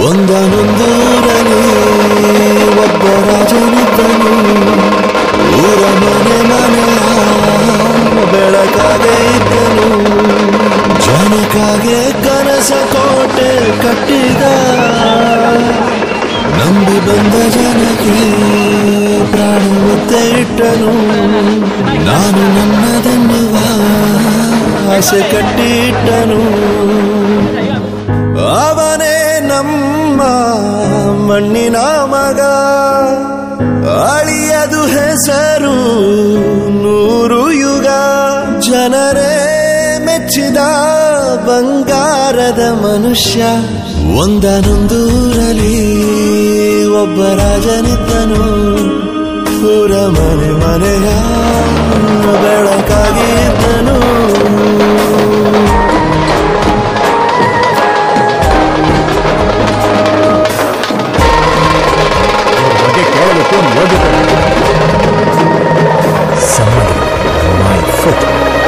ಒಂದನೊಂದೂರಲ್ಲಿ ಒಬ್ಬ ರಾಜನಿದ್ದನು ಊರ ಮನೆ ಮನೆಯ ಬೆಳಕಾಗೆ ಇದ್ದನು ಜನಕಾಗೆ ಕನಸ ಕೋಟೆ ಕಟ್ಟಿದ ನಂಬಿ ಬಂದ ಜನಕ್ಕೆ ಪ್ರಾಣ ಒತ್ತೆ ಇಟ್ಟನು ನಾನು ನನ್ನದೆನ್ನುವ ಆಸೆ ಕಟ್ಟಿಟ್ಟನು ಅವನೇ ನಮ್ಮ ಮಣ್ಣಿನ ಮಗ ಅಳಿಯದು ಹೆಸರು ನೂರು ಯುಗ ಜನರೇ ಮೆಚ್ಚಿದ ಬಂಗಾರದ ಮನುಷ್ಯ ಒಂದನೊಂದೂರಲ್ಲಿ ಒಬ್ಬ ರಾಜನಿದ್ದನು ಊರ ಮನೆ ಮನೆಯ ಬೆಳಕಾಗಿದ್ದನು ಬಗ್ಗೆ ಕೇಳಬೇಕು ಓದಬೇಕು ಸಮಾಧಿ ಮೈ ಫುಟ್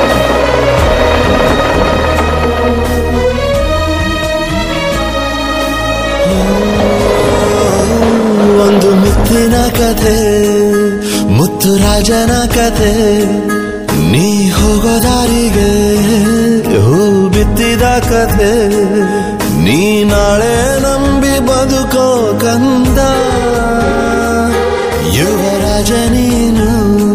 ಒಂದು ಮುತ್ತಿನ ಕಥೆ ಮುತ್ತು ರಾಜನ ಕಥೆ ನೀ ಹೋಗೋ ದಾರಿಗೆ ಹೂ ಬಿತ್ತಿದ ಕಥೆ ನೀ ನಾಳೆ ನಂಬಿ ಬದುಕೋ ಕಂದ ಯುವರಾಜ ನೀನು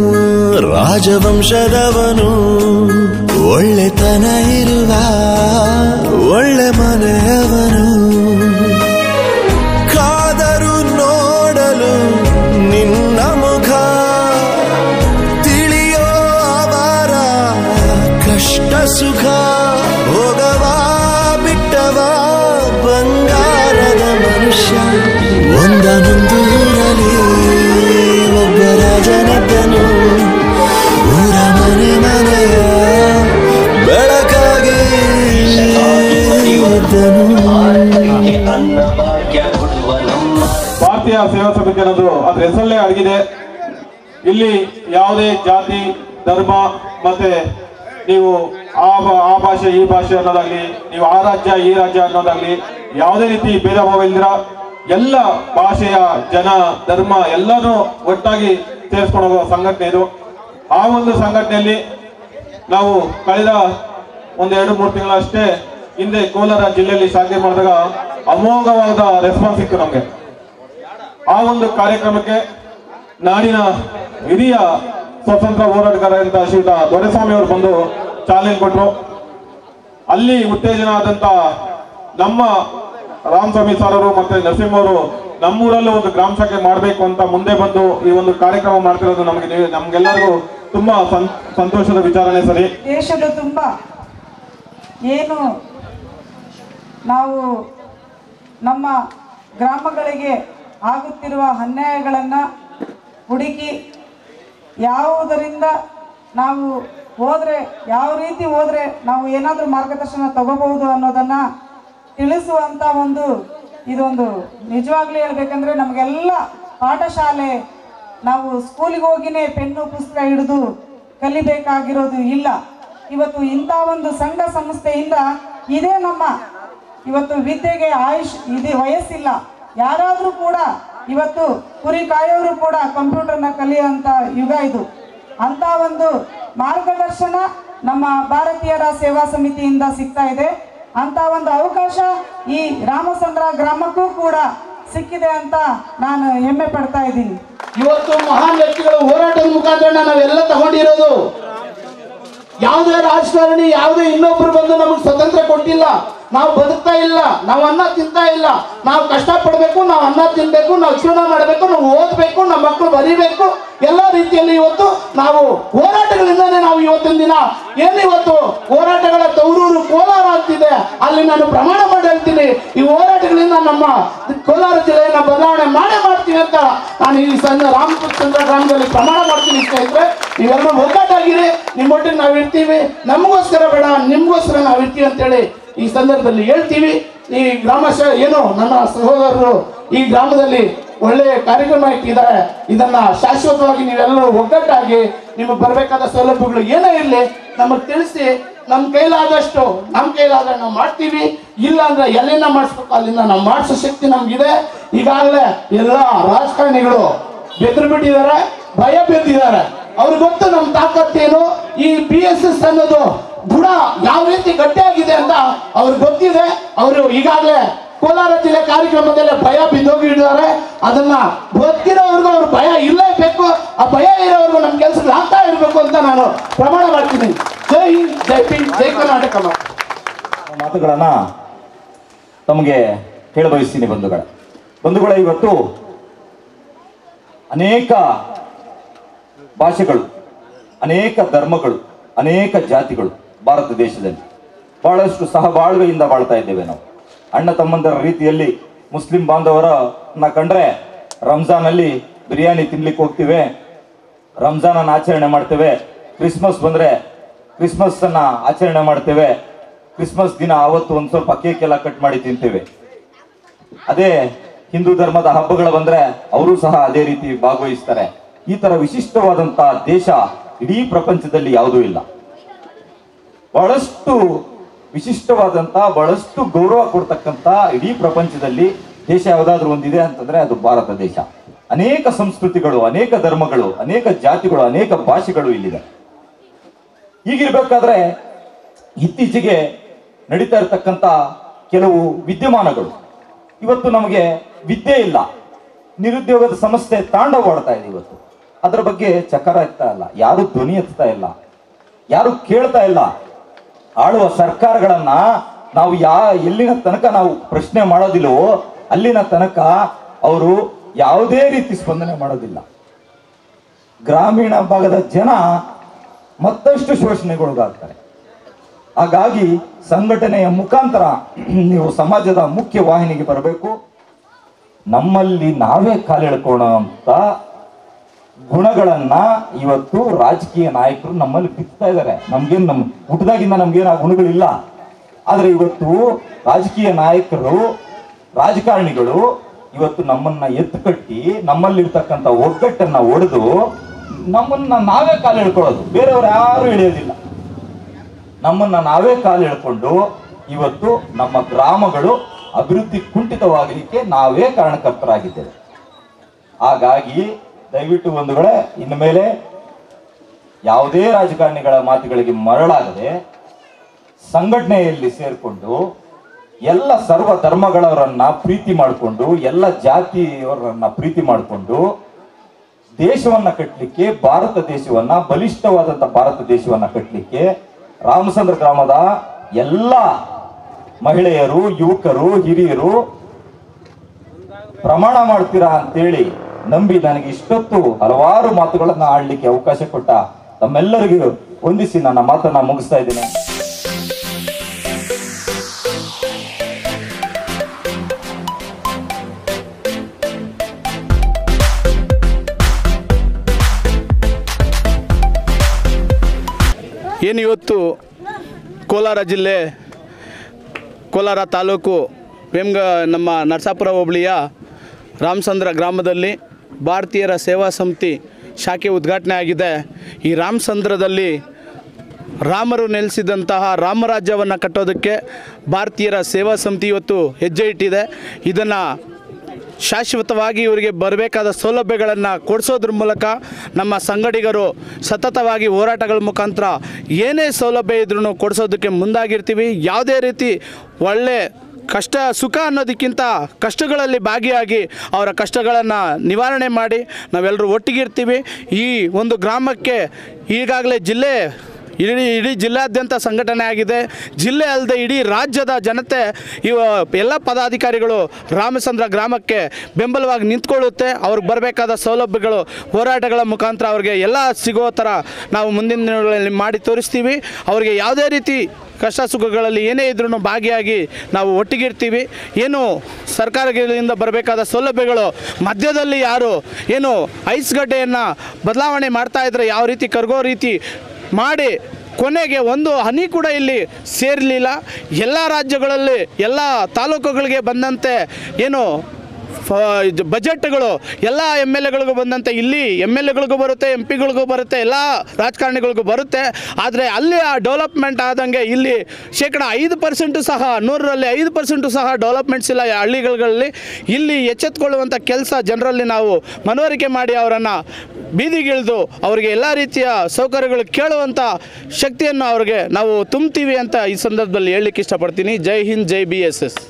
ರಾಜವಂಶದವನು ಒಳ್ಳೆತನ ಇರುವ ಒಳ್ಳೆ ಮನೆಯವನು ಕಾದರು ನೋಡಲು ನಿನ್ನ ಮುಖ ತಿಳಿಯೋ ಅವರ ಕಷ್ಟ ಸುಖ ಹೋಗವ ಬಿಟ್ಟವ ಬಂಗಾರದ ಮನುಷ್ಯ ಒಂದನೊಂದೂರಲ್ಲಿ ಒಬ್ಬ ರಾಜನಿದ್ದನು ಊರ ಮನೆ ಮನೆಯ ಬೆಳಕಾಗಿ ಇದ್ದನು ಭಾರತೀಯ ಸೇವಾ ಸಮಿತಿ ಅನ್ನೋದು ಅದ್ರ ಹೆಸರಲ್ಲೇ ಅಡಗಿದೆ ಇಲ್ಲಿ ಯಾವುದೇ ಜಾತಿ ಧರ್ಮ ಮತ್ತೆ ನೀವು ಆ ಭಾ- ಆ ಭಾಷೆ ಈ ಭಾಷೆ ಅನ್ನೋದಾಗ್ಲಿ ನೀವು ಆ ರಾಜ್ಯ ಈ ರಾಜ್ಯ ಅನ್ನೋದಾಗ್ಲಿ ಯಾವುದೇ ರೀತಿ ಭೇದ ಭಾವ ಇಲ್ದಿರ ಎಲ್ಲ ಭಾಷೆಯ ಜನ ಧರ್ಮ ಎಲ್ಲನೂ ಒಟ್ಟಾಗಿ ಸೇರಿಸ್ಕೊಂಡು ಹೋಗುವ ಸಂಘಟನೆ ಇದು ಆ ಒಂದು ಸಂಘಟನೆಯಲ್ಲಿ ನಾವು ಕಳೆದ ಒಂದು ಎರಡು ಮೂರು ತಿಂಗಳಷ್ಟೇ ಹಿಂದೆ ಕೋಲಾರ ಜಿಲ್ಲೆಯಲ್ಲಿ ಶಾಖೆ ಮಾಡಿದಾಗ ಅಮೋಘವಾದ ರೆಸ್ಪಾನ್ಸ್ ಸಿಕ್ತು ನಮಗೆ ಆ ಒಂದು ಕಾರ್ಯಕ್ರಮಕ್ಕೆ ನಾಡಿನ ಹಿರಿಯ ಸ್ವತಂತ್ರ ಹೋರಾಟಗಾರ ಅಂತ ಶ್ರೀಯುತ ದೊರೆಸ್ವಾಮಿ ಅವರು ಬಂದು ಚಾಲನೆ ಕೊಟ್ಟರು ಅಲ್ಲಿ ಉತ್ತೇಜನ ಆದಂತ ನಮ್ಮ ರಾಮಸ್ವಾಮಿ ಸರ್ ಅವರು ಮತ್ತೆ ನರಸಿಂಹ ಅವರು ನಮ್ಮೂರಲ್ಲೂ ಒಂದು ಗ್ರಾಮ ಶಾಖೆ ಮಾಡಬೇಕು ಅಂತ ಮುಂದೆ ಬಂದು ಈ ಒಂದು ಕಾರ್ಯಕ್ರಮ ಮಾಡ್ತಿರೋದು ನಮಗೆ ನೀವು- ನಮ್ಗೆಲ್ಲರಿಗೂ ತುಂಬಾ ಸಂ- ಸಂತೋಷದ ವಿಚಾರಣೆ ಸರಿ ದೇಶದ ತುಂಬ ಏನು ನಾವು ನಮ್ಮ ಗ್ರಾಮಗಳಿಗೆ ಆಗುತ್ತಿರುವ ಅನ್ಯಾಯಗಳನ್ನು ಹುಡುಕಿ ಯಾವುದರಿಂದ ನಾವು ಹೋದರೆ ಯಾವ ರೀತಿ ಹೋದರೆ ನಾವು ಏನಾದರೂ ಮಾರ್ಗದರ್ಶನ ತಗೋಬಹುದು ಅನ್ನೋದನ್ನು ತಿಳಿಸುವಂಥ ಒಂದು ಇದೊಂದು ನಿಜವಾಗ್ಲೂ ಹೇಳ್ಬೇಕಂದ್ರೆ ನಮಗೆಲ್ಲ ಪಾಠಶಾಲೆ ನಾವು ಸ್ಕೂಲಿಗೆ ಹೋಗಿನೇ ಪೆನ್ನು ಪುಸ್ತಕ ಹಿಡಿದು ಕಲಿಬೇಕಾಗಿರೋದು ಇಲ್ಲ ಇವತ್ತು ಇಂಥ ಒಂದು ಸಂಘ ಸಂಸ್ಥೆಯಿಂದ ಇದೇ ನಮ್ಮ ಇವತ್ತು ವಿದ್ಯೆಗೆ ಆಯುಷ್ ಇದೆ ವಯಸ್ಸಿಲ್ಲ ಯಾರಾದರೂ ಕೂಡ ಇವತ್ತು ಕುರಿ ಕಾಯೋರು ಕೂಡ ಕಂಪ್ಯೂಟರ್ನ ಕಲಿಯುವಂಥ ಯುಗ ಇದು ಅಂತ ಒಂದು ಮಾರ್ಗದರ್ಶನ ನಮ್ಮ ಭಾರತೀಯರ ಸೇವಾ ಸಮಿತಿಯಿಂದ ಸಿಗ್ತಾ ಇದೆ ಅಂತ ಒಂದು ಅವಕಾಶ ಈ ರಾಮಚಂದ್ರ ಗ್ರಾಮಕ್ಕೂ ಕೂಡ ಸಿಕ್ಕಿದೆ ಅಂತ ನಾನು ಹೆಮ್ಮೆ ಪಡ್ತಾ ಇದ್ದೀನಿ ಇವತ್ತು ಮಹಾನ್ ವ್ಯಕ್ತಿಗಳ ಹೋರಾಟದ ಮುಖಾಂತರ ನಾವೆಲ್ಲ ತಗೊಂಡಿರೋದು ಯಾವುದೇ ರಾಜಕಾರಣಿ ಯಾವುದೇ ಇನ್ನೊಬ್ರು ಬಂದು ನಮಗೆ ಸ್ವತಂತ್ರ ಕೊಟ್ಟಿಲ್ಲ ನಾವು ಬದುಕ್ತಾ ಇಲ್ಲ ನಾವು ಅನ್ನ ತಿಂತಾ ಇಲ್ಲ ನಾವು ಕಷ್ಟ ಪಡ್ಬೇಕು ನಾವು ಅನ್ನ ತಿನ್ಬೇಕು ನಾವು ಜೀವನ ಮಾಡಬೇಕು ನಾವು ಓದ್ಬೇಕು ನಮ್ಮ ಮಕ್ಕಳು ಬರೀಬೇಕು ಎಲ್ಲ ರೀತಿಯಲ್ಲಿ ಇವತ್ತು ನಾವು ಹೋರಾಟಗಳಿಂದಾನೇ ನಾವು ಇವತ್ತಿನ ದಿನ ಏನಿವತ್ತು ಹೋರಾಟಗಳ ತವರೂರು ಕೋಲಾರ ಅಂತಿದೆ ಅಲ್ಲಿ ನಾನು ಪ್ರಮಾಣ ಮಾಡಿ ಹೇಳ್ತೀನಿ ಈ ಹೋರಾಟಗಳಿಂದ ನಮ್ಮ ಕೋಲಾರ ಜಿಲ್ಲೆಯನ್ನ ಬದಲಾವಣೆ ಮಾಡೇ ಮಾಡ್ತೀವಿ ಅಂತ ನಾನು ಈ ಸಣ್ಣ ರಾಮಚಂದ್ರ ಗ್ರಾಮದಲ್ಲಿ ಪ್ರಮಾಣ ಮಾಡ್ತೀನಿ ಸ್ನೇಹಿತರೆ ನೀವೆಲ್ಲ ಒಗ್ಗಟ್ಟಾಗಿರಿ ನಿಮ್ಮೊಟ್ಟಿಗೆ ನಾವು ಇರ್ತೀವಿ ನಮಗೋಸ್ಕರ ಬೇಡ ನಿಮ್ಗೋಸ್ಕರ ನಾವು ಇರ್ತೀವಿ ಅಂತೇಳಿ ಈ ಸಂದರ್ಭದಲ್ಲಿ ಹೇಳ್ತೀವಿ ಈ ಗ್ರಾಮ ಶ- ಏನು ನನ್ನ ಸಹೋದರರು ಈ ಗ್ರಾಮದಲ್ಲಿ ಒಳ್ಳೆಯ ಕಾರ್ಯಕ್ರಮ ಇಟ್ಟಿದ್ದಾರೆ ಇದನ್ನ ಶಾಶ್ವತವಾಗಿ ನೀವೆಲ್ಲರೂ ಒಗ್ಗಟ್ಟಾಗಿ ನಿಮಗೆ ಬರಬೇಕಾದ ಸೌಲಭ್ಯಗಳು ಏನೇ ಇರಲಿ ನಮಗೆ ತಿಳಿಸಿ ನಮ್ಮ ಕೈಲಾದಷ್ಟು ನಮ್ಮ ಕೈಲಾದ್ರೆ ನಾವು ಮಾಡ್ತೀವಿ ಇಲ್ಲ ಅಂದ್ರೆ ಎಲ್ಲಿಂದ ಮಾಡಿಸ್ಬೇಕು ಅಲ್ಲಿಂದ ನಾವು ಮಾಡಿಸೋ ಶಕ್ತಿ ನಮ್ಗಿದೆ ಈಗಾಗಲೇ ಎಲ್ಲ ರಾಜಕಾರಣಿಗಳು ಬೆದ್ರು ಬಿಟ್ಟಿದ್ದಾರೆ ಭಯ ಬಿದ್ದಿದ್ದಾರೆ ಅವ್ರಿಗೆ ಗೊತ್ತು ನಮ್ಮ ತಾಕತ್ತೇನು ಈ ಬಿ ಎಸ್ ಎಸ್ ಅನ್ನೋದು ಗುಣ ಯಾವ ರೀತಿ ಗಟ್ಟಿಯಾಗಿದೆ ಅಂತ ಅವ್ರಿಗೆ ಗೊತ್ತಿದೆ ಅವರು ಈಗಾಗಲೇ ಕೋಲಾರ ಜಿಲ್ಲೆ ಕಾರ್ಯಕ್ರಮದಲ್ಲಿ ಭಯ ಬಿದ್ದೋಗಿದ್ದಾರೆ ಅದನ್ನ ಗೊತ್ತಿರೋವರೆಗೂ ಅವ್ರ ಭಯ ಇರಲೇಬೇಕು ಆ ಭಯ ಇರೋವರೆಗೂ ನಮ್ಮ ಕೆಲಸಗಳು ಆಗ್ತಾ ಇರಬೇಕು ಅಂತ ನಾನು ಪ್ರಮಾಣ ಮಾಡ್ತೀನಿ ಜೈ ಹಿಂದ್ ಜೈ ಭೀಮ್ ಜೈ ಕರ್ನಾಟಕ ಮಾತು. ಮಾತುಗಳನ್ನ ತಮಗೆ ಹೇಳ ಬಯಸ್ತೀನಿ ಬಂಧುಗಳ ಬಂಧುಗಳ ಇವತ್ತು ಅನೇಕ ಭಾಷೆಗಳು ಅನೇಕ ಧರ್ಮಗಳು ಅನೇಕ ಜಾತಿಗಳು ಭಾರತ ದೇಶದಲ್ಲಿ ಬಹಳಷ್ಟು ಸಹಬಾಳ್ವೆಯಿಂದ ಬಾಳ್ತಾ ಇದ್ದೇವೆ ನಾವು ಅಣ್ಣ ತಮ್ಮಂದರ ರೀತಿಯಲ್ಲಿ ಮುಸ್ಲಿಂ ಬಾಂಧವರನ್ನ ಕಂಡ್ರೆ ರಂಜಾನಲ್ಲಿ ಬಿರಿಯಾನಿ ತಿನ್ಲಿಕ್ಕೆ ಹೋಗ್ತೀವಿ ರಂಜಾನನ್ನ ಆಚರಣೆ ಮಾಡ್ತೇವೆ ಕ್ರಿಸ್ಮಸ್ ಬಂದ್ರೆ ಕ್ರಿಸ್ಮಸ್ ಅನ್ನ ಆಚರಣೆ ಮಾಡ್ತೇವೆ ಕ್ರಿಸ್ಮಸ್ ದಿನ ಅವತ್ತು ಒಂದ್ ಸ್ವಲ್ಪ ಕೇಕ್ ಎಲ್ಲ ಕಟ್ ಮಾಡಿ ತಿಂತೇವೆ ಅದೇ ಹಿಂದೂ ಧರ್ಮದ ಹಬ್ಬಗಳು ಬಂದ್ರೆ ಅವರು ಸಹ ಅದೇ ರೀತಿ ಭಾಗವಹಿಸ್ತಾರೆ ಈ ತರ ವಿಶಿಷ್ಟವಾದಂತಹ ದೇಶ ಇಡೀ ಪ್ರಪಂಚದಲ್ಲಿ ಯಾವುದೂ ಇಲ್ಲ ಬಹಳಷ್ಟು ವಿಶಿಷ್ಟವಾದಂತಹ ಬಹಳಷ್ಟು ಗೌರವ ಕೊಡ್ತಕ್ಕಂತ ಇಡೀ ಪ್ರಪಂಚದಲ್ಲಿ ದೇಶ ಯಾವುದಾದ್ರೂ ಒಂದಿದೆ ಅಂತಂದ್ರೆ ಅದು ಭಾರತ ದೇಶ ಅನೇಕ ಸಂಸ್ಕೃತಿಗಳು ಅನೇಕ ಧರ್ಮಗಳು ಅನೇಕ ಜಾತಿಗಳು ಅನೇಕ ಭಾಷೆಗಳು ಇಲ್ಲಿದೆ ಹೀಗಿರ್ಬೇಕಾದ್ರೆ ಇತ್ತೀಚೆಗೆ ನಡೀತಾ ಇರತಕ್ಕಂತ ಕೆಲವು ವಿದ್ಯಮಾನಗಳು ಇವತ್ತು ನಮಗೆ ವಿದ್ಯೆ ಇಲ್ಲ ನಿರುದ್ಯೋಗದ ಸಮಸ್ಯೆ ತಾಂಡವಾಡ್ತಾ ಇದೆ ಇವತ್ತು ಅದರ ಬಗ್ಗೆ ಚಕಾರ ಎತ್ತಾ ಇಲ್ಲ ಯಾರು ಧ್ವನಿ ಎತ್ತಾ ಇಲ್ಲ ಯಾರು ಕೇಳ್ತಾ ಇಲ್ಲ ಆಳುವ ಸರ್ಕಾರಗಳನ್ನ ನಾವು ಯಾ ಎಲ್ಲಿನ ತನಕ ನಾವು ಪ್ರಶ್ನೆ ಮಾಡೋದಿಲ್ಲವೋ ಅಲ್ಲಿನ ತನಕ ಅವರು ಯಾವುದೇ ರೀತಿ ಸ್ಪಂದನೆ ಮಾಡೋದಿಲ್ಲ ಗ್ರಾಮೀಣ ಭಾಗದ ಜನ ಮತ್ತಷ್ಟು ಶೋಷಣೆಗೊಳಗಾಗ್ತಾರೆ ಹಾಗಾಗಿ ಸಂಘಟನೆಯ ಮುಖಾಂತರ ನೀವು ಸಮಾಜದ ಮುಖ್ಯ ವಾಹಿನಿಗೆ ಬರಬೇಕು ನಮ್ಮಲ್ಲಿ ನಾವೇ ಕಾಲೆಳ್ಕೋಣ ಅಂತ ಗುಣಗಳನ್ನ ಇವತ್ತು ರಾಜಕೀಯ ನಾಯಕರು ನಮ್ಮಲ್ಲಿ ಬಿತ್ತಾ ಇದ್ದಾರೆ ನಮ್ಗೇನ್ ನಮ್ ಹುಟ್ಟದಾಗಿಂದ ನಮ್ಗೇನು ಆ ಗುಣಗಳಿಲ್ಲ ಆದ್ರೆ ಇವತ್ತು ರಾಜಕೀಯ ನಾಯಕರು ರಾಜಕಾರಣಿಗಳು ಇವತ್ತು ನಮ್ಮನ್ನ ಎತ್ತು ಕಟ್ಟಿ ನಮ್ಮಲ್ಲಿರ್ತಕ್ಕಂಥ ಒಗ್ಗಟ್ಟನ್ನ ಒಡೆದು ನಮ್ಮನ್ನ ನಾವೇ ಕಾಲು ಎಳ್ಕೊಳ್ಳೋದು ಬೇರೆಯವ್ರು ಯಾರು ಎಳೆಯೋದಿಲ್ಲ ನಮ್ಮನ್ನ ನಾವೇ ಕಾಲು ಎಳ್ಕೊಂಡು ಇವತ್ತು ನಮ್ಮ ಗ್ರಾಮಗಳು ಅಭಿವೃದ್ಧಿ ಕುಂಠಿತವಾಗಲಿಕ್ಕೆ ನಾವೇ ಕಾರಣಕರ್ತರಾಗಿದ್ದೇವೆ ಹಾಗಾಗಿ ದಯವಿಟ್ಟು ಬಂಧುಗಳೇ ಇನ್ನು ಮೇಲೆ ಯಾವುದೇ ರಾಜಕಾರಣಿಗಳ ಮಾತುಗಳಿಗೆ ಮರಳಾಗದೆ ಸಂಘಟನೆಯಲ್ಲಿ ಸೇರ್ಕೊಂಡು ಎಲ್ಲ ಸರ್ವ ಧರ್ಮಗಳವರನ್ನ ಪ್ರೀತಿ ಮಾಡಿಕೊಂಡು ಎಲ್ಲ ಜಾತಿಯವರನ್ನ ಪ್ರೀತಿ ಮಾಡಿಕೊಂಡು ದೇಶವನ್ನ ಕಟ್ಟಲಿಕ್ಕೆ ಭಾರತ ದೇಶವನ್ನ ಬಲಿಷ್ಠವಾದಂತ ಭಾರತ ದೇಶವನ್ನ ಕಟ್ಟಲಿಕ್ಕೆ ರಾಮಚಂದ್ರ ಗ್ರಾಮದ ಎಲ್ಲ ಮಹಿಳೆಯರು ಯುವಕರು ಹಿರಿಯರು ಪ್ರಮಾಣ ಮಾಡ್ತೀರಾ ಅಂತೇಳಿ ನಂಬಿ ನನಗೆ ಇಷ್ಟೊತ್ತು ಹಲವಾರು ಮಾತುಗಳನ್ನ ಆಡ್ಲಿಕ್ಕೆ ಅವಕಾಶ ಕೊಟ್ಟ ತಮ್ಮೆಲ್ಲರಿಗೂ ಹೊಂದಿಸಿ ನನ್ನ ಮಾತನ್ನ ಮುಗಿಸ್ತಾ ಇದ್ದೇನೆ ಏನು ಇವತ್ತು ಕೋಲಾರ ಜಿಲ್ಲೆ ಕೋಲಾರ ತಾಲೂಕು ವೇಮ್ಗ ನಮ್ಮ ನರಸಾಪುರ ಹೋಬಳಿಯ ರಾಮಚಂದ್ರ ಗ್ರಾಮದಲ್ಲಿ ಭಾರತೀಯರ ಸೇವಾ ಸಮಿತಿ ಶಾಖೆ ಉದ್ಘಾಟನೆ ಆಗಿದೆ ಈ ರಾಮಚಂದ್ರದಲ್ಲಿ ರಾಮರು ನೆಲೆಸಿದಂತಹ ರಾಮರಾಜ್ಯವನ್ನು ಕಟ್ಟೋದಕ್ಕೆ ಭಾರತೀಯರ ಸೇವಾ ಸಮಿತಿ ಇವತ್ತು ಹೆಜ್ಜೆ ಇಟ್ಟಿದೆ ಇದನ್ನು ಶಾಶ್ವತವಾಗಿ ಇವರಿಗೆ ಬರಬೇಕಾದ ಸೌಲಭ್ಯಗಳನ್ನು ಕೊಡಿಸೋದ್ರ ಮೂಲಕ ನಮ್ಮ ಸಂಗಡಿಗರು ಸತತವಾಗಿ ಹೋರಾಟಗಳ ಮುಖಾಂತರ ಏನೇ ಸೌಲಭ್ಯ ಇದ್ರೂ ಕೊಡಿಸೋದಕ್ಕೆ ಮುಂದಾಗಿರ್ತೀವಿ ಯಾವುದೇ ರೀತಿ ಒಳ್ಳೆ ಕಷ್ಟ ಸುಖ ಅನ್ನೋದಕ್ಕಿಂತ ಕಷ್ಟಗಳಲ್ಲಿ ಭಾಗಿಯಾಗಿ ಅವರ ಕಷ್ಟಗಳನ್ನು ನಿವಾರಣೆ ಮಾಡಿ ನಾವೆಲ್ಲರೂ ಒಟ್ಟಿಗಿರ್ತೀವಿ ಈ ಒಂದು ಗ್ರಾಮಕ್ಕೆ ಈಗಾಗಲೇ ಜಿಲ್ಲೆ ಇಡೀ ಇಡೀ ಜಿಲ್ಲಾದ್ಯಂತ ಸಂಘಟನೆ ಆಗಿದೆ ಜಿಲ್ಲೆ ಅಲ್ಲದೆ ಇಡೀ ರಾಜ್ಯದ ಜನತೆ ಇವ ಎಲ್ಲ ಪದಾಧಿಕಾರಿಗಳು ರಾಮಚಂದ್ರ ಗ್ರಾಮಕ್ಕೆ ಬೆಂಬಲವಾಗಿ ನಿಂತ್ಕೊಳ್ಳುತ್ತೆ ಅವ್ರಿಗೆ ಬರಬೇಕಾದ ಸೌಲಭ್ಯಗಳು ಹೋರಾಟಗಳ ಮುಖಾಂತರ ಅವ್ರಿಗೆ ಎಲ್ಲ ಸಿಗೋ ಥರ ನಾವು ಮುಂದಿನ ದಿನಗಳಲ್ಲಿ ಮಾಡಿ ತೋರಿಸ್ತೀವಿ ಅವರಿಗೆ ಯಾವುದೇ ರೀತಿ ಕಷ್ಟ ಸುಖಗಳಲ್ಲಿ ಏನೇ ಇದ್ರೂ ಭಾಗಿಯಾಗಿ ನಾವು ಒಟ್ಟಿಗಿರ್ತೀವಿ ಏನು ಸರ್ಕಾರಗಳಿಂದ ಬರಬೇಕಾದ ಸೌಲಭ್ಯಗಳು ಮಧ್ಯದಲ್ಲಿ ಯಾರು ಏನು ಐಸ್ ಗಡ್ಡೆಯನ್ನು ಬದಲಾವಣೆ ಮಾಡ್ತಾ ಇದ್ರೆ ಯಾವ ರೀತಿ ಕರಗೋ ರೀತಿ ಮಾಡಿ ಕೊನೆಗೆ ಒಂದು ಹನಿ ಕೂಡ ಇಲ್ಲಿ ಸೇರಲಿಲ್ಲ ಎಲ್ಲ ರಾಜ್ಯಗಳಲ್ಲಿ ಎಲ್ಲ ತಾಲೂಕುಗಳಿಗೆ ಬಂದಂತೆ ಏನು ಫ- ಇದು ಬಜೆಟ್ಗಳು ಎಲ್ಲ ಎಮ್ ಎಲ್ ಎಗಳಿಗೂ ಬಂದಂತೆ ಇಲ್ಲಿ ಎಮ್ ಎಲ್ ಎಗಳಿಗೂ ಬರುತ್ತೆ ಎಂ ಪಿಗಳಿಗೂ ಬರುತ್ತೆ ಎಲ್ಲ ರಾಜಕಾರಣಿಗಳಿಗೂ ಬರುತ್ತೆ ಆದರೆ ಅಲ್ಲಿ ಆ ಡೆವಲಪ್ಮೆಂಟ್ ಆದಂಗೆ ಇಲ್ಲಿ ಶೇಕಡ ಐದು ಪರ್ಸೆಂಟು ಸಹ ನೂರರಲ್ಲಿ ಐದು ಪರ್ಸೆಂಟು ಸಹ ಡೆವಲಪ್ಮೆಂಟ್ಸ್ ಇಲ್ಲ ಈ ಹಳ್ಳಿಗಳಲ್ಲಿ ಇಲ್ಲಿ ಎಚ್ಚೆತ್ಕೊಳ್ಳುವಂಥ ಕೆಲಸ ಜನರಲ್ಲಿ ನಾವು ಮನವರಿಕೆ ಮಾಡಿ ಅವರನ್ನು ಬೀದಿಗಿಳಿದು ಅವರಿಗೆ ಎಲ್ಲ ರೀತಿಯ ಸೌಕರ್ಯಗಳು ಕೇಳುವಂಥ ಶಕ್ತಿಯನ್ನು ಅವ್ರಿಗೆ ನಾವು ತುಂಬ್ತೀವಿ ಅಂತ ಈ ಸಂದರ್ಭದಲ್ಲಿ ಹೇಳಲಿಕ್ಕೆ ಇಷ್ಟಪಡ್ತೀನಿ ಜೈ ಹಿಂದ್ ಜೈ B S S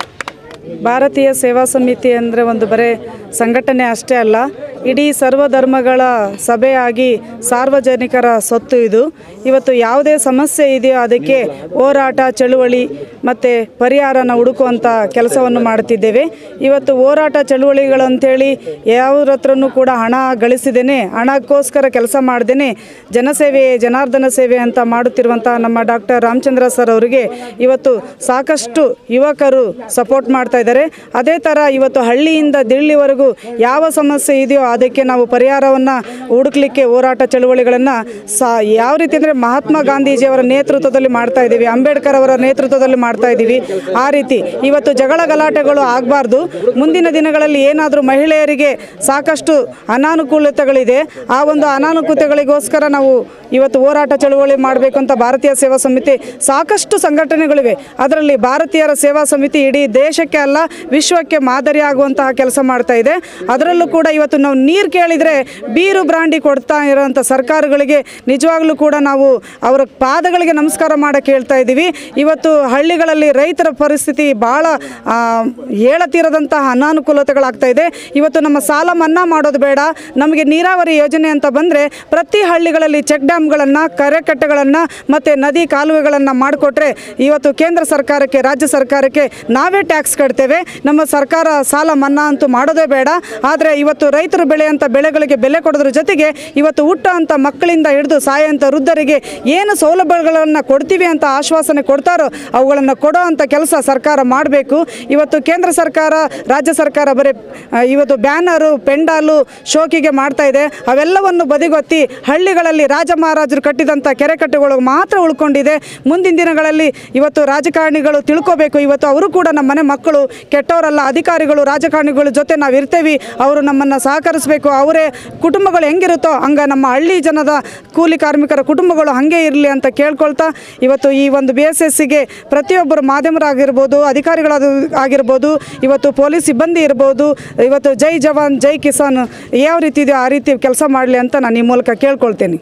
Bharatiya Seva ಸಮಿತಿ ಅಂದರೆ ಒಂದು ಬರೇ ಸಂಘಟನೆ ಅಷ್ಟೇ ಅಲ್ಲ ಇಡೀ ಸರ್ವಧರ್ಮಗಳ ಸಭೆಯಾಗಿ ಸಾರ್ವಜನಿಕರ ಸೊತ್ತು ಇದು ಇವತ್ತು ಯಾವುದೇ ಸಮಸ್ಯೆ ಇದೆಯೋ ಅದಕ್ಕೆ ಹೋರಾಟ ಚಳುವಳಿ ಮತ್ತು ಪರಿಹಾರನ ಹುಡುಕುವಂಥ ಕೆಲಸವನ್ನು ಮಾಡುತ್ತಿದ್ದೇವೆ ಇವತ್ತು ಹೋರಾಟ ಚಳುವಳಿಗಳು ಅಂಥೇಳಿ ಯಾವ್ರ ಹತ್ರನೂ ಕೂಡ ಹಣ ಗಳಿಸಿದ್ದೇನೆ ಹಣಕ್ಕೋಸ್ಕರ ಕೆಲಸ ಮಾಡ್ದೇನೆ ಜನಸೇವೆ ಜನಾರ್ದನ ಸೇವೆ ಅಂತ ಮಾಡುತ್ತಿರುವಂಥ ನಮ್ಮ ಡಾಕ್ಟರ್ ರಾಮಚಂದ್ರ ಸರ್ ಅವರಿಗೆ ಇವತ್ತು ಸಾಕಷ್ಟು ಯುವಕರು ಸಪೋರ್ಟ್ ಮಾಡ್ತಾ ಇದ್ದಾರೆ ಅದೇ ಥರ ಇವತ್ತು ಹಳ್ಳಿಯಿಂದ ದಿಳ್ಳಿವರೆಗೂ ಯಾವ ಸಮಸ್ಯೆ ಇದೆಯೋ ಅದಕ್ಕೆ ನಾವು ಪರಿಹಾರವನ್ನು ಹುಡುಕ್ಲಿಕ್ಕೆ ಹೋರಾಟ ಚಳುವಳಿಗಳನ್ನು ಸಾ ಯಾವ ರೀತಿ ಅಂದರೆ ಮಹಾತ್ಮ ಗಾಂಧೀಜಿಯವರ ನೇತೃತ್ವದಲ್ಲಿ ಮಾಡ್ತಾ ಇದ್ದೀವಿ ಅಂಬೇಡ್ಕರ್ ಅವರ ನೇತೃತ್ವದಲ್ಲಿ ಮಾಡ್ತಾ ಇದ್ದೀವಿ ಆ ರೀತಿ ಇವತ್ತು ಜಗಳ ಗಲಾಟೆಗಳು ಆಗಬಾರ್ದು ಮುಂದಿನ ದಿನಗಳಲ್ಲಿ ಏನಾದರೂ ಮಹಿಳೆಯರಿಗೆ ಸಾಕಷ್ಟು ಅನಾನುಕೂಲತೆಗಳಿದೆ ಆ ಒಂದು ಅನಾನುಕೂಲತೆಗಳಿಗೋಸ್ಕರ ನಾವು ಇವತ್ತು ಹೋರಾಟ ಚಳುವಳಿ ಮಾಡಬೇಕು ಅಂತ ಭಾರತೀಯ ಸೇವಾ ಸಮಿತಿ ಸಾಕಷ್ಟು ಸಂಘಟನೆಗಳಿವೆ ಅದರಲ್ಲಿ ಭಾರತೀಯರ ಸೇವಾ ಸಮಿತಿ ಇಡೀ ದೇಶಕ್ಕೆ ಅಲ್ಲ ವಿಶ್ವಕ್ಕೆ ಮಾದರಿ ಆಗುವಂತಹ ಕೆಲಸ ಮಾಡ್ತಾ ಇದೆ ಅದರಲ್ಲೂ ಕೂಡ ಇವತ್ತು ನಾವು ನೀರು ಕೇಳಿದರೆ ಬೀರು ಬ್ರಾಂಡಿ ಕೊಡ್ತಾ ಇರೋಂಥ ಸರ್ಕಾರಗಳಿಗೆ ನಿಜವಾಗ್ಲೂ ಕೂಡ ನಾವು ಅವರ ಪಾದಗಳಿಗೆ ನಮಸ್ಕಾರ ಮಾಡಕ್ಕೆ ಹೇಳ್ತಾ ಇದ್ದೀವಿ ಇವತ್ತು ಹಳ್ಳಿಗಳಲ್ಲಿ ರೈತರ ಪರಿಸ್ಥಿತಿ ಭಾಳ ಆ, ಹೇಳತೀರದಂತಹ ಅನಾನುಕೂಲತೆಗಳಾಗ್ತಾ ಇದೆ ಇವತ್ತು ನಮ್ಮ ಸಾಲ ಮನ್ನಾ ಮಾಡೋದು ಬೇಡ ನಮಗೆ ನೀರಾವರಿ ಯೋಜನೆ ಅಂತ ಬಂದರೆ ಪ್ರತಿ ಹಳ್ಳಿಗಳಲ್ಲಿ ಚೆಕ್ ಡ್ಯಾಮ್ಗಳನ್ನು ಕರೆಕಟ್ಟೆಗಳನ್ನು ಮತ್ತು ನದಿ ಕಾಲುವೆಗಳನ್ನು ಮಾಡಿಕೊಟ್ರೆ ಇವತ್ತು ಕೇಂದ್ರ ಸರ್ಕಾರಕ್ಕೆ ರಾಜ್ಯ ಸರ್ಕಾರಕ್ಕೆ ನಾವೇ ಟ್ಯಾಕ್ಸ್ ಕಟ್ತೇವೆ ನಮ್ಮ ಸರ್ಕಾರ ಸಾಲ ಮನ್ನಾ ಅಂತೂ ಮಾಡೋದೇ ಬೇಡ ಆದರೆ ಇವತ್ತು ರೈತರು ಬೆಳೆಯಂಥ ಬೆಳೆಗಳಿಗೆ ಬೆಲೆ ಕೊಡೋದ್ರ ಜೊತೆಗೆ ಇವತ್ತು ಹುಟ್ಟ ಅಂತ ಮಕ್ಕಳಿಂದ ಹಿಡಿದು ಸಾಯೋಂಥ ವೃದ್ಧರಿಗೆ ಏನು ಸೌಲಭ್ಯಗಳನ್ನು ಕೊಡ್ತೀವಿ ಅಂತ ಆಶ್ವಾಸನೆ ಕೊಡ್ತಾರೋ ಅವುಗಳನ್ನು ಕೊಡೋ ಅಂಥ ಕೆಲಸ ಸರ್ಕಾರ ಮಾಡಬೇಕು ಇವತ್ತು ಕೇಂದ್ರ ಸರ್ಕಾರ ರಾಜ್ಯ ಸರ್ಕಾರ ಬರೀ ಆ, ಇವತ್ತು ಬ್ಯಾನರು ಪೆಂಡಾಲು ಶೋಕಿಗೆ ಮಾಡ್ತಾ ಇದೆ ಅವೆಲ್ಲವನ್ನು ಬದಿಗೊತ್ತಿ ಹಳ್ಳಿಗಳಲ್ಲಿ ರಾಜ ಮಹಾರಾಜರು ಕಟ್ಟಿದಂಥ ಕೆರೆಕಟ್ಟೆಗಳು ಮಾತ್ರ ಉಳ್ಕೊಂಡಿದೆ ಮುಂದಿನ ದಿನಗಳಲ್ಲಿ ಇವತ್ತು ರಾಜಕಾರಣಿಗಳು ತಿಳ್ಕೋಬೇಕು ಇವತ್ತು ಅವರು ಕೂಡ ನಮ್ಮ ಮನೆ ಮಕ್ಕಳು ಕೆಟ್ಟವರಲ್ಲ ಅಧಿಕಾರಿಗಳು ರಾಜಕಾರಣಿಗಳ ಜೊತೆ ನಾವು ಇರ್ತೇವೆ ಅವರು ನಮ್ಮನ್ನು ಸಹಕರಿಸಬೇಕು ಅವರೇ ಕುಟುಂಬಗಳು ಹೆಂಗಿರುತ್ತೋ ಹಂಗೆ ನಮ್ಮ ಹಳ್ಳಿ ಜನದ ಕೂಲಿ ಕಾರ್ಮಿಕರ ಕುಟುಂಬಗಳು ಹಾಗೆ ಇರಲಿ ಅಂತ ಕೇಳ್ಕೊಳ್ತಾ ಇವತ್ತು ಈ ಒಂದು ಬಿ ಎಸ್ ಎಸ್ಸಿಗೆ ಪ್ರತಿಯೊಬ್ಬರು ಮಾಧ್ಯಮರಾಗಿರ್ಬೋದು ಅಧಿಕಾರಿಗಳಾದ ಆಗಿರ್ಬೋದು ಇವತ್ತು ಪೊಲೀಸ್ ಸಿಬ್ಬಂದಿ ಇರ್ಬೋದು ಇವತ್ತು ಜೈ ಜವಾನ್ ಜೈ ಕಿಸಾನ್ ಯಾವ ರೀತಿ ಇದೆಯೋ ಆ ರೀತಿ ಕೆಲಸ ಮಾಡಲಿ ಅಂತ ನಾನು ಈ ಮೂಲಕ ಕೇಳ್ಕೊಳ್ತೇನೆ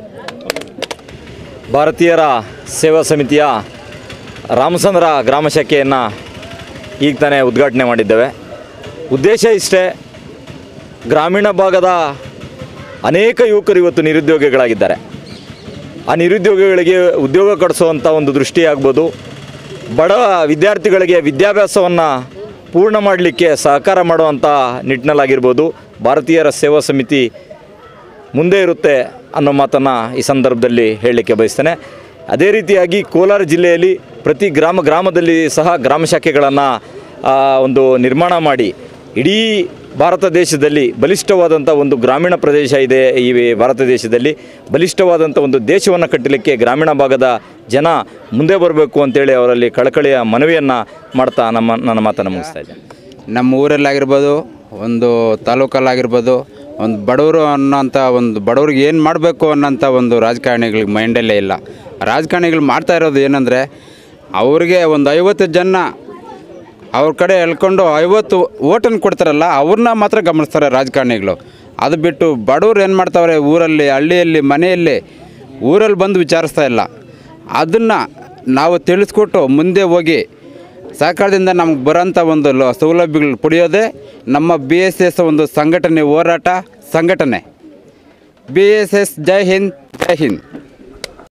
ಭಾರತೀಯರ ಸೇವಾ ಸಮಿತಿಯ ರಾಮಚಂದ್ರ ಗ್ರಾಮ ಶಾಖೆಯನ್ನು ಈಗ ತಾನೇ ಉದ್ಘಾಟನೆ ಮಾಡಿದ್ದೇವೆ ಉದ್ದೇಶ ಇಷ್ಟೇ ಗ್ರಾಮೀಣ ಭಾಗದ ಅನೇಕ ಯುವಕರು ಇವತ್ತು ನಿರುದ್ಯೋಗಿಗಳಾಗಿದ್ದಾರೆ ಆ ನಿರುದ್ಯೋಗಿಗಳಿಗೆ ಉದ್ಯೋಗ ಕೊಡಿಸುವಂಥ ಒಂದು ದೃಷ್ಟಿಯಾಗ್ಬೋದು ಬಡ ವಿದ್ಯಾರ್ಥಿಗಳಿಗೆ ವಿದ್ಯಾಭ್ಯಾಸವನ್ನು ಪೂರ್ಣ ಮಾಡಲಿಕ್ಕೆ ಸಹಕಾರ ಮಾಡುವಂಥ ನಿಟ್ಟಿನಲ್ಲಾಗಿರ್ಬೋದು ಭಾರತೀಯರ ಸೇವಾ ಸಮಿತಿ ಮುಂದೆ ಇರುತ್ತೆ ಅನ್ನೋ ಮಾತನ್ನು ಈ ಸಂದರ್ಭದಲ್ಲಿ ಹೇಳಲಿಕ್ಕೆ ಬಯಸ್ತೇನೆ ಅದೇ ರೀತಿಯಾಗಿ ಕೋಲಾರ ಜಿಲ್ಲೆಯಲ್ಲಿ ಪ್ರತಿ ಗ್ರಾಮ ಗ್ರಾಮದಲ್ಲಿ ಸಹ ಗ್ರಾಮ ಶಾಖೆಗಳನ್ನು ಒಂದು ನಿರ್ಮಾಣ ಮಾಡಿ ಇಡೀ ಭಾರತ ದೇಶದಲ್ಲಿ ಬಲಿಷ್ಠವಾದಂಥ ಒಂದು ಗ್ರಾಮೀಣ ಪ್ರದೇಶ ಇದೆ ಈ ಭಾರತ ದೇಶದಲ್ಲಿ ಬಲಿಷ್ಠವಾದಂಥ ಒಂದು ದೇಶವನ್ನು ಕಟ್ಟಲಿಕ್ಕೆ ಗ್ರಾಮೀಣ ಭಾಗದ ಜನ ಮುಂದೆ ಬರಬೇಕು ಅಂತೇಳಿ ಅವರಲ್ಲಿ ಕಳಕಳಿಯ ಮನವಿಯನ್ನು ಮಾಡ್ತಾ ನಮ್ಮ ನನ್ನ ಮಾತನ್ನು ಮುಗಿಸ್ತಾ ಇದ್ದೇನೆ ನಮ್ಮ ಊರಲ್ಲಾಗಿರ್ಬೋದು ಒಂದು ತಾಲೂಕಲ್ಲಾಗಿರ್ಬೋದು ಒಂದು ಬಡವರು ಅನ್ನೋಂಥ ಒಂದು ಬಡವ್ರಿಗೆ ಏನು ಮಾಡಬೇಕು ಅನ್ನೋಂಥ ಒಂದು ರಾಜಕಾರಣಿಗಳಿಗೆ ಮೈಂಡಲ್ಲೇ ಇಲ್ಲ ರಾಜಕಾರಣಿಗಳು ಮಾಡ್ತಾ ಇರೋದು ಏನಂದರೆ ಅವ್ರಿಗೆ ಒಂದು ಐವತ್ತು ಜನ ಅವ್ರ ಕಡೆ ಎಳ್ಕೊಂಡು ಐವತ್ತು ಓಟನ್ನು ಕೊಡ್ತಾರಲ್ಲ ಅವ್ರನ್ನ ಮಾತ್ರ ಗಮನಿಸ್ತಾರೆ ರಾಜಕಾರಣಿಗಳು ಅದು ಬಿಟ್ಟು ಬಡವ್ರು ಏನು ಮಾಡ್ತಾವ್ರೆ ಊರಲ್ಲಿ ಹಳ್ಳಿಯಲ್ಲಿ ಮನೆಯಲ್ಲಿ ಊರಲ್ಲಿ ಬಂದು ವಿಚಾರಿಸ್ತಾ ಇಲ್ಲ ಅದನ್ನು ನಾವು ತಿಳಿಸ್ಕೊಟ್ಟು ಮುಂದೆ ಹೋಗಿ ಸರ್ಕಾರದಿಂದ ನಮ್ಗೆ ಬರೋಂಥ ಒಂದು ಲ- ಸೌಲಭ್ಯಗಳು ಪಡೆಯೋದೇ ನಮ್ಮ ಬಿ ಎಸ್ ಎಸ್ ಒಂದು ಸಂಘಟನೆ ಹೋರಾಟ ಸಂಘಟನೆ ಬಿ ಎಸ್ ಎಸ್ ಜೈ ಹಿಂದ್ ಜೈ ಹಿಂದ್